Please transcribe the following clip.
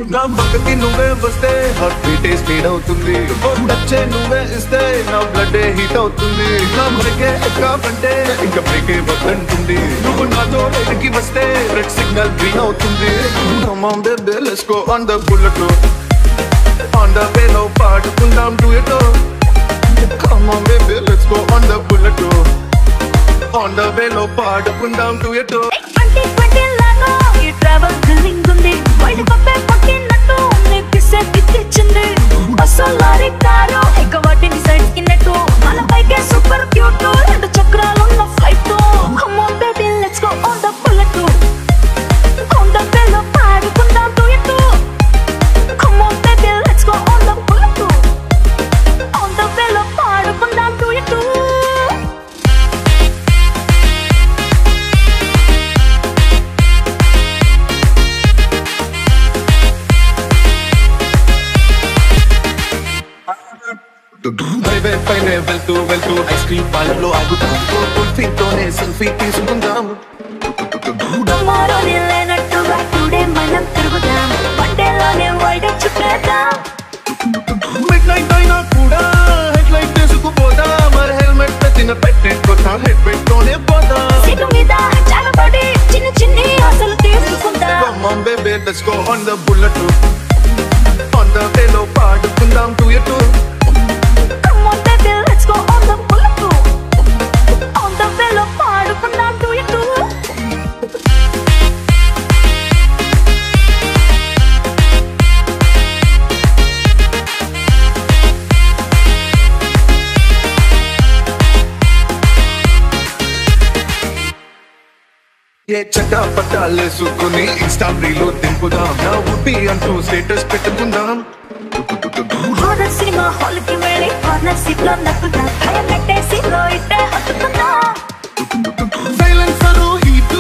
నా పక్కకి నువ్వే వస్తే హార్ట్ బీటే స్పీడ్ అవుతుంది నచ్చే నువ్వే ఇస్తే నా బ్లడ్ హీట్ అవుతుంది నా బ్రేకే ఎక్కామంటే ఇంకా బ్రేకే వద్దంటుంది నువ్వు నాతో రైడ్కి వస్తే రెడ్ సిగ్నల్ గ్రీన్ అవుతుంది Come on baby let's go on the bullet on the way లో పాడుకుందాం do it Come on baby let's go on the bullet on the way లో పాడుకుందాం do it ట్వంటీ ట్వంటీ లాగా ఈ travel thrilling ఉంది world cup పట్టినట్టు నీ పిసే పిచ్చింది అసలు లారీ కారు ఇక వాటిని సైడ్ కిన్నట్టు మన పైకే సూపర్ క్యూట్ రెండు చక్రాలున్న flight come on baby let's go on the bullet on the bell పాడుకుందాం to it come on baby let's go on the bullet on the bell పాడుకుందాం టు ఇట్ హైవే పైన వెళ్తూ వెళ్తూ ice cream పార్లర్లో ఆగుతాం కుల్ఫీతోనే సెల్ఫీ తీసుకుందాం టుమారోనే లేనట్టుగా టుడే మనం తిరుగుదాం వన్డేలోనే వరల్డ్ చుట్టేద్దాం మిడ్ నైట్ అయినా కూడా హెడ్ లైట్ తీసుకుపోదా మరి హెల్మెట్ పెట్టిన పెట్టేట్టుకోతా హెడ్ పెట్టుకోనే పోతా సీటు మీద చాలా పడి చిన్న చిన్ని ఆశలు తీసుకుందాం Come on baby let's go on the bullet on the way లో పాడుకుందాం to it Come on baby let's go on the bullet on the way లో పాడుకుందాం టు ఇటు ఏ చట్టా పట్టాలేసుకుని ఇన్స్టా రీలో దింపుదాం నా ఉడ్బి అంటూ స్టేటస్ పెట్టుకుందాం హారర్ సినిమా హాల్ కి వెళ్ళి కార్నర్ సీట్ లో నక్కుదాం భయం పెట్టేసి లో ఇట్టే హత్తుకుందాం సైలెన్సర్ హీట్